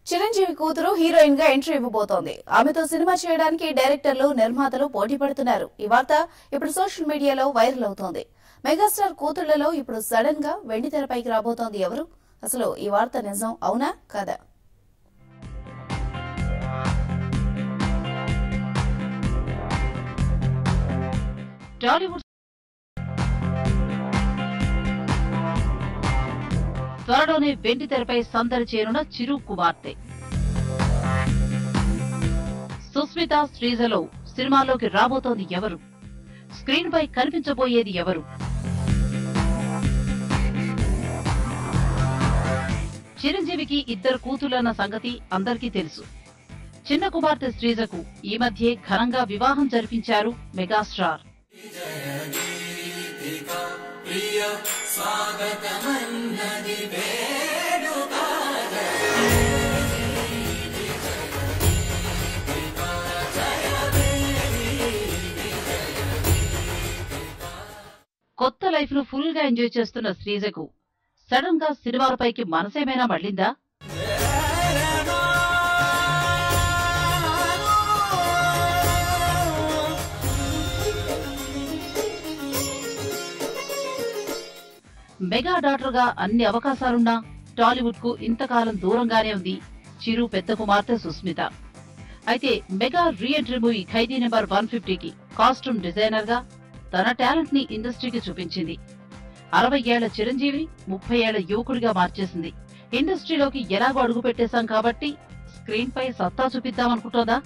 చిరంజీవి కూతురు హీరోయిన్ గా ఎంట్రీ ఇవ్వబోతోంది ఆమెతో సినిమా చేయడానికి డైరెక్టర్లు నిర్మాతలు పోటీ పడుతున్నారు ఈ వార్త ఇప్పుడు సోషల్ మీడియాలో వైరల్ అవుతోంది మెగాస్టార్ కూతుళ్లలో ఇప్పుడు సడన్ గా వెండి తెరపైకి రాబోతోంది ఎవరు అసలు ఈ వార్త నిజం అవునా కాదా టాలీవుడ్ త్వరలోనే వెండి తెరపై సందడి చేరున్న చిరు కుమార్తె సుస్మిత శ్రీజలో సినిమాలోకి రాబోతోంది ఎవరు స్క్రీన్ పై కనిపించబోయేది ఎవరు చిరంజీవికి ఇద్దరు కూతులన్న సంగతి అందరికీ తెలుసు చిన్న కుమార్తె శ్రీజకు ఈ మధ్యే ఘనంగా వివాహం జరిపించారు మెగాస్టార్ కొత్త లైఫ్ ను ఫుల్ గా ఎంజాయ్ చేస్తున్న శ్రీజకు సడన్ గా సినిమాలపైకి మనసేమైనా మళ్ళిందా మెగా డాటర్ గా అన్ని అవకాశాలున్నా టాలీవుడ్ కు ఇంతకాలం దూరంగానే ఉంది చిరు పెద్ద కుమార్తె సుస్మిత అయితే mega reentry movie Khaidi number one ఫిఫ్టీకి కాస్ట్యూమ్ డిజైనర్ గా తన టాలెంట్ ని ఇండస్ట్రీకి చూపించింది అరవై ఏళ్ల చిరంజీవి ముప్పై ఏళ్ల యువకుడిగా మార్చేసింది ఇండస్ట్రీలోకి ఎలాగో అడుగు పెట్టేశాం కాబట్టి స్క్రీన్ పై సత్తా చూపిద్దామనుకుంటోందా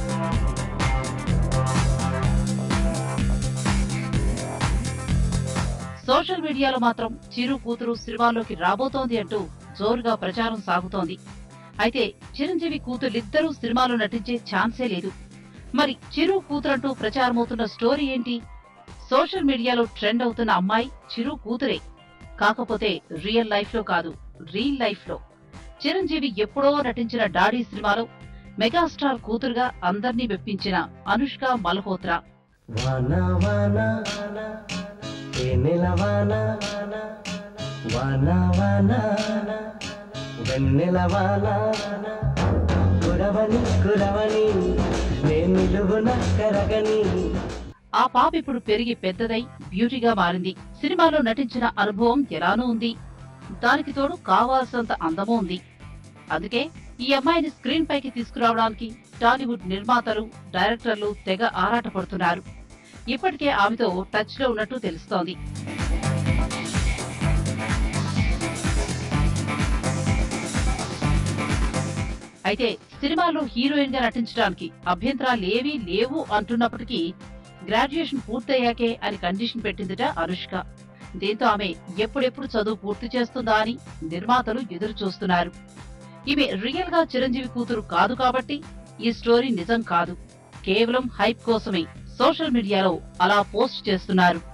సోషల్ మీడియాలో మాత్రం చిరు కూతురు సినిమాల్లోకి రాబోతోంది అంటూ జోరుగా ప్రచారం సాగుతోంది అయితే చిరంజీవి కూతురిద్దరూ సినిమాలో నటించే ఛాన్సే లేదు మరి చిరు కూతురంటూ ప్రచారమవుతున్న స్టోరీ ఏంటి సోషల్ మీడియాలో ట్రెండ్ అవుతున్న అమ్మాయి చిరు కూతురే కాకపోతే రియల్ లైఫ్ లో కాదు రీల్ లైఫ్ లో చిరంజీవి ఎప్పుడో నటించిన డాడీ సినిమాలో మెగాస్టార్ కూతురుగా అందర్నీ మెప్పించిన అనుష్క మల్హోత్రా వాన వాన వెన్నెల వాన వాన వాన వెన్నెల వాన కురవని కురవని నేను నిలువున కరగని ఆ పాప ఇప్పుడు పెరిగి పెద్దదై బ్యూటీగా మారింది సినిమాలో నటించిన అనుభవం ఎలానూ ఉంది దానికి తోడు కావాల్సినంత అందమూ ఉంది అందుకే ఈ అమ్మాయిని స్క్రీన్ పైకి తీసుకురావడానికి టాలీవుడ్ నిర్మాతలు డైరెక్టర్లు తెగ ఆరాటపడుతున్నారు ఇప్పటికే ఆమెతో టచ్ లో ఉన్నట్టు తెలుస్తోంది అయితే సినిమాలో హీరోయిన్ గా నటించడానికి అభ్యంతరాలు ఏవీ లేవు అంటున్నప్పటికీ గ్రాడ్యుయేషన్ పూర్తయ్యాకే అని కండిషన్ పెట్టిందిట అనుష్క దీంతో ఆమె ఎప్పుడెప్పుడు చదువు పూర్తి చేస్తుందా అని నిర్మాతలు ఎదురు చూస్తున్నారు ఈమె రియల్ గా చిరంజీవి కూతురు కాదు కాబట్టి ఈ స్టోరీ నిజం కాదు కేవలం హైప్ కోసమే సోషల్ మీడియాలో అలా పోస్ట్ చేస్తున్నారు